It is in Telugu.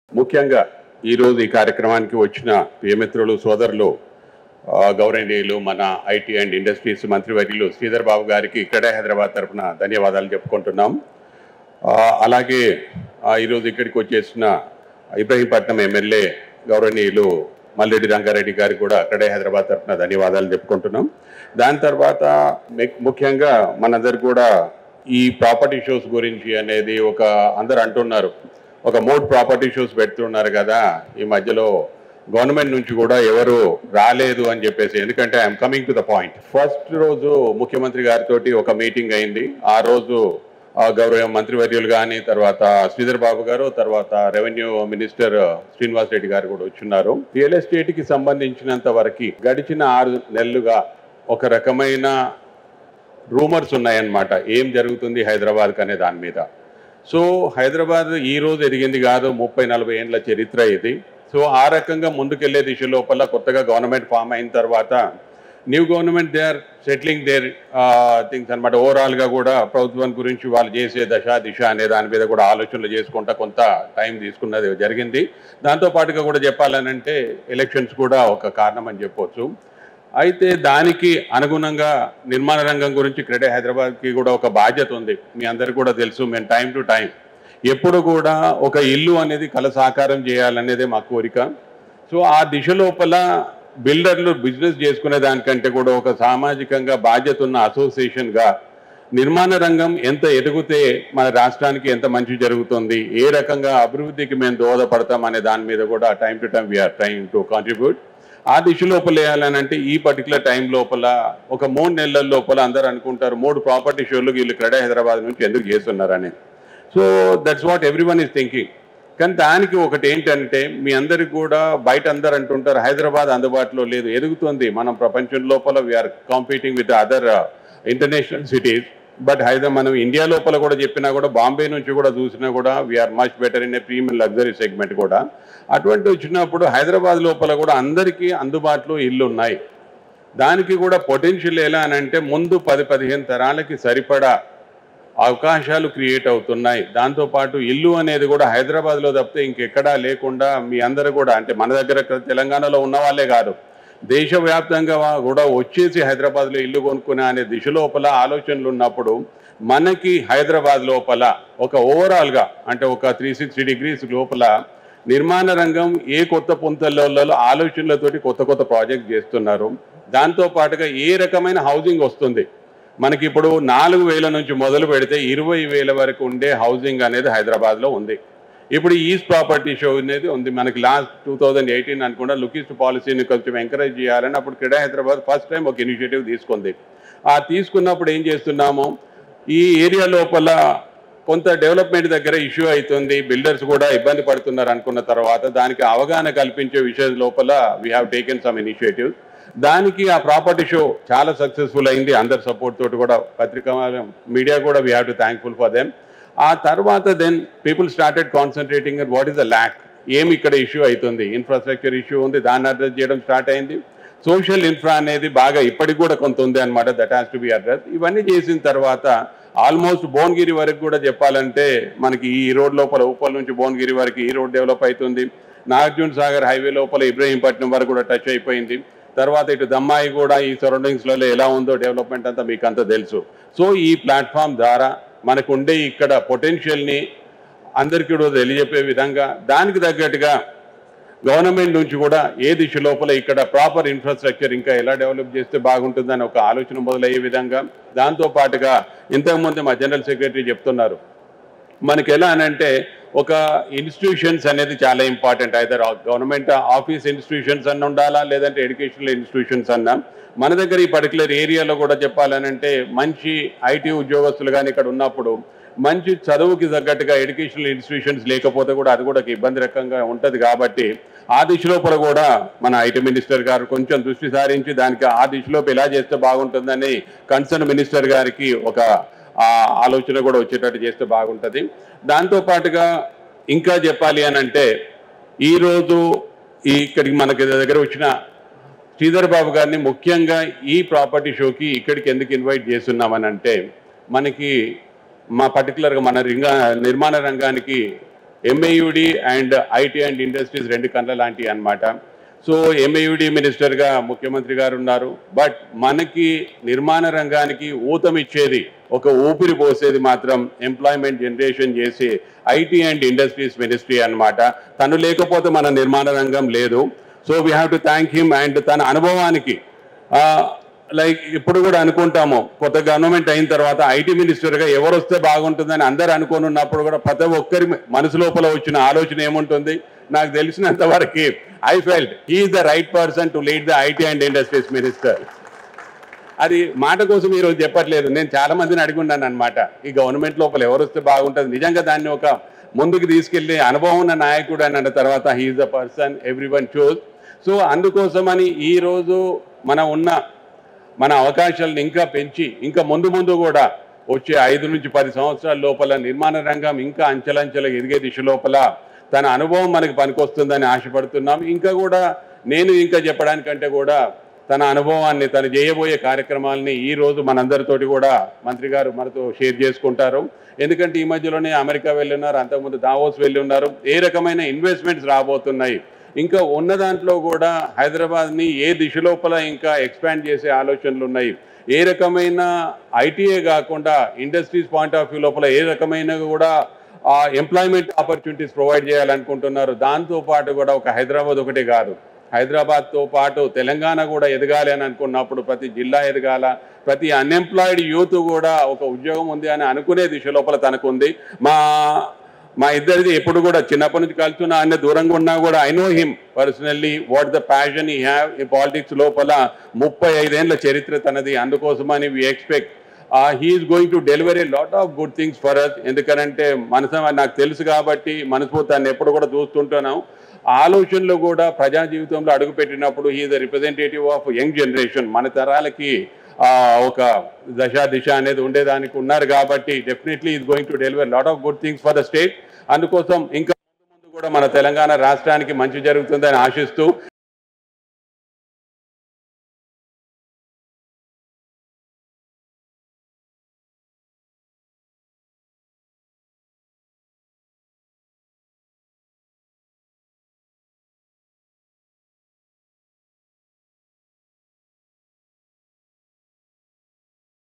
ముఖ్యంగా ఈరోజు ఈ కార్యక్రమానికి వచ్చిన ప్రియమిత్రులు సోదరులు ఆ, గౌరవనీయులు మన ఐటీ అండ్ ఇండస్ట్రీస్ మంత్రివర్యులు శ్రీధర్ బాబు గారికి ఇక్కడే హైదరాబాద్ తరఫున ధన్యవాదాలు చెప్పుకుంటున్నాం ఆ, అలాగే ఆ, ఈరోజు ఇక్కడికి వచ్చేసిన ఇబ్రహీంపట్నం ఎమ్మెల్యే గౌరవనీయులు మల్లెడ్డి రంగారెడ్డి గారికి కూడా అక్కడే హైదరాబాద్ తరఫున ధన్యవాదాలు చెప్పుకుంటున్నాం దాని తర్వాత మెక్- ముఖ్యంగా మనందరు కూడా ఈ ప్రాపర్టీ షోస్ గురించి అనేది ఒక అందరు అంటున్నారు ఒక మూడు ప్రాపర్టీ షోస్ పెడుతున్నారు కదా ఈ మధ్యలో గవర్నమెంట్ నుంచి కూడా ఎవరు రాలేదు అని చెప్పేసి ఎందుకంటే I'm coming to the point first రోజు ముఖ్యమంత్రి గారితో ఒక మీటింగ్ అయింది ఆ రోజు ఆ గౌరవ మంత్రివర్యులు కానీ తర్వాత శ్రీధర్ బాబు గారు తర్వాత రెవెన్యూ మినిస్టర్ శ్రీనివాస్ రెడ్డి గారు కూడా వచ్చున్నారు రియల్ ఎస్టేట్ కి సంబంధించినంత వరకు గడిచిన ఆరు నెలలుగా ఒక రకమైన రూమర్స్ ఉన్నాయన్నమాట ఏం జరుగుతుంది హైదరాబాద్కి అనే దాని మీద సో హైదరాబాద్ ఈ రోజు ఎదిగింది కాదు ముప్పై నలభై ఏండ్ల చరిత్ర ఇది సో ఆ రకంగా ముందుకెళ్లే దిశ లోపల కొత్తగా గవర్నమెంట్ ఫామ్ అయిన తర్వాత new government they are settling their things అనమాట ఓవరాల్గా కూడా ప్రభుత్వం గురించి వాళ్ళు చేసే దశ దిశ అనే దాని మీద కూడా ఆలోచనలు చేసుకుంటా కొంత టైం తీసుకున్నది జరిగింది దాంతో పాటుగా కూడా చెప్పాలనంటే ఎలక్షన్స్ కూడా ఒక కారణం అని చెప్పొచ్చు అయితే దానికి అనుగుణంగా నిర్మాణ రంగం గురించి క్రెడే హైదరాబాద్కి కూడా ఒక బాధ్యత ఉంది మీ అందరికి కూడా తెలుసు మేము టైం టు టైం ఎప్పుడు కూడా ఒక ఇల్లు అనేది కల సాకారం చేయాలనేదే మా కోరిక సో ఆ దిశ లోపల బిల్డర్లు బిజినెస్ చేసుకునే దానికంటే కూడా ఒక సామాజికంగా బాధ్యత ఉన్న అసోసియేషన్గా నిర్మాణ రంగం ఎంత ఎదిగితే మన రాష్ట్రానికి ఎంత మంచి జరుగుతుంది ఏ రకంగా అభివృద్ధికి మేము దోహదపడతాం అనే దాని మీద కూడా time to time we're trying to contribute ఆ దిశ లోపల వేయాలనంటే ఈ పర్టికులర్ టైం లోపల ఒక మూడు నెలల లోపల అందరూ అనుకుంటారు మూడు ప్రాపర్టీ షోలు వీళ్ళు క్రెడా హైదరాబాద్ నుంచి ఎందుకు చేస్తున్నారని so that's what everyone is thinking కానీ దానికి ఒకటి ఏంటంటే మీ అందరికి కూడా బయట అందరు అంటుంటారు హైదరాబాద్ అందుబాటులో లేదు ఎదుగుతుంది మనం ప్రపంచం లోపల we're competing with other international cities but Hyderabad మనం ఇండియా లోపల కూడా చెప్పినా కూడా బాంబే నుంచి కూడా చూసినా కూడా we're much better in a premium luxury segment కూడా అటువంటి వచ్చినప్పుడు హైదరాబాద్ లోపల కూడా అందరికీ అందుబాటులో ఇల్లు ఉన్నాయి దానికి కూడా పొటెన్షియల్ ఎలా అని అంటే ముందు పది పదిహేను తరాలకి సరిపడా అవకాశాలు క్రియేట్ అవుతున్నాయి దాంతోపాటు ఇల్లు అనేది కూడా హైదరాబాద్లో తప్పితే ఇంకెక్కడా లేకుండా మీ అందరూ కూడా అంటే మన దగ్గర ఇక్కడ తెలంగాణలో ఉన్న వాళ్ళే కాదు దేశవ్యాప్తంగా కూడా వచ్చేసి హైదరాబాద్లో ఇల్లు కొనుక్కునే అనే దిశ లోపల ఆలోచనలు ఉన్నప్పుడు మనకి హైదరాబాద్ లోపల ఒక ఓవరాల్గా అంటే ఒక త్రీ సిక్స్టీ డిగ్రీస్ లోపల నిర్మాణ రంగం ఏ కొత్త పొంతలలో ఆలోచనలతోటి కొత్త కొత్త ప్రాజెక్ట్ చేస్తున్నారు దాంతో పాటుగా ఏ రకమైన హౌసింగ్ వస్తుంది మనకి ఇప్పుడు నాలుగు వేల నుంచి మొదలు పెడితే ఇరవై వేల వరకు ఉండే హౌసింగ్ అనేది హైదరాబాద్లో ఉంది ఇప్పుడు ఈస్ట్ ప్రాపర్టీ షో అనేది ఉంది మనకి లాస్ట్ టూ థౌజండ్ ఎయిటీన్ అనుకుంటా లుకిస్ట్ పాలసీని కొంచెం ఎంకరేజ్ చేయాలని అప్పుడు క్రీడా హైదరాబాద్ ఫస్ట్ టైం ఒక ఇనిషియేటివ్ తీసుకుంది ఆ తీసుకున్నప్పుడు ఏం చేస్తున్నాము ఈ ఏరియా లోపల కొంత డెవలప్మెంట్ దగ్గర ఇష్యూ అవుతుంది బిల్డర్స్ కూడా ఇబ్బంది పడుతున్నారు అనుకున్న తర్వాత దానికి అవగాహన కల్పించే విషయం లోపల we have taken some initiative దానికి ఆ ప్రాపర్టీ షో చాలా సక్సెస్ఫుల్ అయింది అందరి సపోర్ట్ తోటి కూడా పత్రికా మీడియా కూడా we have to thankful for them ఆ తర్వాత then people started concentrating what is the lack ఏమి ఇక్కడ ఇష్యూ అవుతుంది ఇన్ఫ్రాస్ట్రక్చర్ ఇష్యూ ఉంది దాన్ని అడ్రస్ చేయడం స్టార్ట్ అయింది సోషల్ ఇన్ఫ్రా అనేది బాగా ఇప్పటికి కూడా కొంత ఉంది అనమాట that has to be address ఇవన్నీ చేసిన తర్వాత ఆల్మోస్ట్ భువనగిరి వరకు కూడా చెప్పాలంటే మనకి ఈ రోడ్ లోపల ఉప్పల్ నుంచి భువనగిరి వరకు ఈ రోడ్ డెవలప్ అవుతుంది నాగార్జున సాగర్ హైవే లోపల ఇబ్రహీంపట్నం వరకు కూడా టచ్ అయిపోయింది తర్వాత ఇటు దమ్మాయి కూడా ఈ సరౌండింగ్స్లలో ఎలా ఉందో డెవలప్మెంట్ అంతా మీకు అంతా తెలుసు సో ఈ ప్లాట్ఫామ్ ద్వారా మనకు ఉండే ఇక్కడ పొటెన్షియల్ని అందరికీ కూడా తెలియజెప్పే విధంగా దానికి తగ్గట్టుగా గవర్నమెంట్ నుంచి కూడా ఏ దిశ లోపల ఇక్కడ ప్రాపర్ ఇన్ఫ్రాస్ట్రక్చర్ ఇంకా ఎలా డెవలప్ చేస్తే బాగుంటుందని ఒక ఆలోచన మొదలయ్యే విధంగా దాంతో పాటుగా ఇంతకుముందు మా జనరల్ సెక్రటరీ చెప్తున్నారు మనకి ఎలా అని అంటే ఒక ఇన్స్టిట్యూషన్స్ అనేది చాలా ఇంపార్టెంట్ అయితే గవర్నమెంట్ ఆఫీస్ ఇన్స్టిట్యూషన్స్ అన్న ఉండాలా లేదంటే ఎడ్యుకేషనల్ ఇన్స్టిట్యూషన్స్ అన్నా మన దగ్గర ఈ పర్టికులర్ ఏరియాలో కూడా చెప్పాలనంటే మంచి ఐటీ ఉద్యోగస్తులు కానీ ఇక్కడ ఉన్నప్పుడు మంచి చదువుకి తగ్గట్టుగా ఎడ్యుకేషనల్ ఇన్స్టిట్యూషన్స్ లేకపోతే కూడా అది కూడా ఒక ఇబ్బంది రకంగా ఉంటుంది కాబట్టి ఆ దిశలోపల కూడా మన ఐటీ మినిస్టర్ గారు కొంచెం దృష్టి సారించి దానికి ఆ దిశలోపు ఎలా చేస్తే బాగుంటుందని కన్సర్న్ మినిస్టర్ గారికి ఒక ఆ ఆలోచన కూడా వచ్చేటట్టు చేస్తే బాగుంటుంది దాంతో పాటుగా ఇంకా చెప్పాలి అని అంటే ఈరోజు ఈ ఇక్కడికి మనకి దగ్గర వచ్చిన శ్రీధర్ బాబు గారిని ముఖ్యంగా ఈ ప్రాపర్టీ షోకి ఇక్కడికి ఎందుకు ఇన్వైట్ చేస్తున్నామని అంటే మనకి మా పర్టికులర్గా మన రింగ నిర్మాణ రంగానికి MAUD and IT and industries రెండు కళ్ళ లాంటివి అన్నమాట సో ఎంఏయుడి మినిస్టర్గా ముఖ్యమంత్రి గారు ఉన్నారు బట్ మనకి నిర్మాణ రంగానికి ఊతమిచ్చేది ఒక ఊపిరి పోసేది మాత్రం ఎంప్లాయ్మెంట్ జనరేషన్ చేసి ఐటీ అండ్ ఇండస్ట్రీస్ మినిస్ట్రీ అన్నమాట తను లేకపోతే మన నిర్మాణ రంగం లేదు so we have to thank him and తన అనుభవానికి లైక్ ఇప్పుడు కూడా అనుకుంటాము కొత్త గవర్నమెంట్ అయిన తర్వాత ఐటీ మినిస్టర్గా ఎవరు వస్తే బాగుంటుందని అందరు అనుకొని ఉన్నప్పుడు కూడా ప్రతి ఒక్కరి మనసు లోపల వచ్చిన ఆలోచన ఏముంటుంది నాకు తెలిసినంత వరకు I felt he's the right person to lead the IT and industries minister అది మాట కోసం ఈరోజు చెప్పట్లేదు నేను చాలా మందిని అడుగున్నాను అనమాట ఈ గవర్నమెంట్ లోపల ఎవరు వస్తే బాగుంటుంది నిజంగా దాన్ని ఒక ముందుకు తీసుకెళ్లి అనుభవం ఉన్న నాయకుడు అని అన్న తర్వాత he's the person everyone choose so అందుకోసమని ఈ రోజు మన ఉన్న మన అవకాశాలను ఇంకా పెంచి ఇంకా ముందు ముందు కూడా వచ్చే ఐదు నుంచి పది సంవత్సరాల లోపల నిర్మాణ రంగం ఇంకా అంచెలంచెల ఎదిగే దిశ లోపల తన అనుభవం మనకి పనికొస్తుందని ఆశపడుతున్నాం ఇంకా కూడా నేను ఇంకా చెప్పడానికంటే కూడా తన అనుభవాన్ని తను చేయబోయే కార్యక్రమాలని ఈ రోజు మనందరితోటి కూడా మంత్రి గారు మనతో షేర్ చేసుకుంటారు ఎందుకంటే ఈ మధ్యలోనే అమెరికా వెళ్ళి ఉన్నారు అంతకుముందు దావోస్ వెళ్ళి ఉన్నారు ఏ రకమైన ఇన్వెస్ట్మెంట్స్ రాబోతున్నాయి ఇంకా ఉన్న దాంట్లో కూడా హైదరాబాద్ని ఏ దిశ లోపల ఇంకా ఎక్స్పాండ్ చేసే ఆలోచనలు ఉన్నాయి ఏ రకమైన ఐటీఏ కాకుండా ఇండస్ట్రీస్ పాయింట్ ఆఫ్ వ్యూ లోపల ఏ రకమైన కూడా ఎంప్లాయ్మెంట్ ఆపర్చునిటీస్ ప్రొవైడ్ చేయాలనుకుంటున్నారు దాంతో పాటు కూడా ఒక హైదరాబాద్ ఒకటే కాదు హైదరాబాద్తో పాటు తెలంగాణ కూడా ఎదగాలి అని అనుకున్నప్పుడు ప్రతి జిల్లా ఎదగాల ప్రతి అన్ఎంప్లాయిడ్ యూత్ కూడా ఒక ఉద్యోగం ఉంది అని అనుకునే దిశ లోపల తనకుంది మా మా ఇద్దరిది ఎప్పుడు కూడా చిన్నప్పటి నుంచి కలుస్తున్నా ఆయన దూరంగా ఉన్నా కూడా I know him personally what the passion he have ఈ పాలిటిక్స్ లోపల ముప్పై ఐదేళ్ల చరిత్ర తనది అందుకోసమని we expect he's going to delivery lot of good things for us ఎందుకనంటే మనసు నాకు తెలుసు కాబట్టి మనస్ఫూర్తి ఎప్పుడు కూడా చూస్తుంటున్నాం ఆలోచనలు కూడా ప్రజా జీవితంలో అడుగుపెట్టినప్పుడు he the representative of young generation మన తరాలకి ఆ, ఒక దశ దిశ అనేది ఉండేదానికి ఉన్నారు కాబట్టి definitely is going to deliver lot of good things for the state అందుకోసం ఇంకా ముందు ముందు కూడా మన తెలంగాణ రాష్ట్రానికి మంచి జరుగుతుందని ఆశిస్తూ